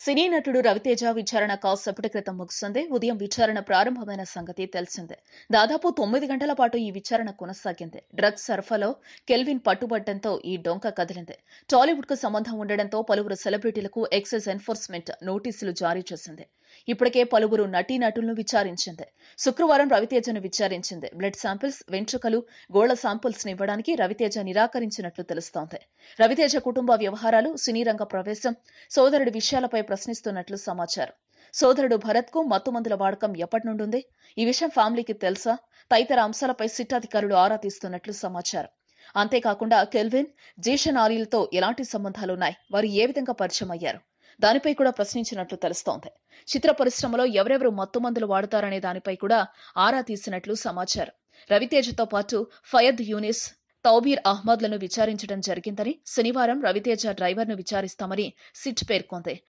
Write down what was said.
సినీ నటుడు రవితేజ విచారణ కాసేపటి క్రితం ముగిసింది ఉదయం విచారణ ప్రారంభమైన సంగతి తెలిసిందే దాదాపు తొమ్మిది గంటల పాటు ఈ విచారణ కొనసాగింది డ్రగ్స్ సరఫరాలో కెల్విన్ పట్టుబట్టడంతో ఈ డొంక కదిలింది టాలీవుడ్ కు సంబంధం ఉండడంతో పలువురు సెలబ్రిటీలకు ఎక్సైజ్ ఎన్ఫోర్స్మెంట్ నోటీసులు జారీ చేసింది ఇప్పటికే పలువురు నటీనటులను విచారించింది శుక్రవారం రవితేజను విచారించింది బ్లడ్ శాంపిల్స్ వెంట్రుకలు గోళ్ల శాంపిల్స్ ని ఇవ్వడానికి రవితేజ నిరాకరించినట్లు తెలుస్తోంది రవితేజ కుటుంబ వ్యవహారాలు సినీ రంగ ప్రవేశం సోదరుడి విషయాలపై ప్రశ్నిస్తున్నట్లు సమాచారం సోదరుడు భరత్ కు మత్తుమందుల వాడకం ఎప్పటి నుండుంది ఈ విషయం ఫ్యామిలీకి తెలుసా తదితర అంశాలపై సిట్ అధికారులు ఆరా తీస్తున్నట్లు సమాచారం అంతేకాకుండా కెల్విన్ జీషన్ ఆలీలతో ఎలాంటి సంబంధాలున్నాయి వారు ఏ విధంగా పరిచయం అయ్యారు దానిపై కూడా ప్రశ్నించినట్లు తెలుస్తోంది చిత్ర పరిశ్రమలో ఎవరెవరు మత్తుమందులు వాడతారనే దానిపై కూడా ఆరా తీసినట్లు సమాచారం రవితేజతో పాటు ఫయద్ యూనిస్ తౌబీర్ అహ్మద్లను విచారించడం జరిగిందని శనివారం రవితేజ డ్రైవర్ను విచారిస్తామని సిట్ పేర్కొంది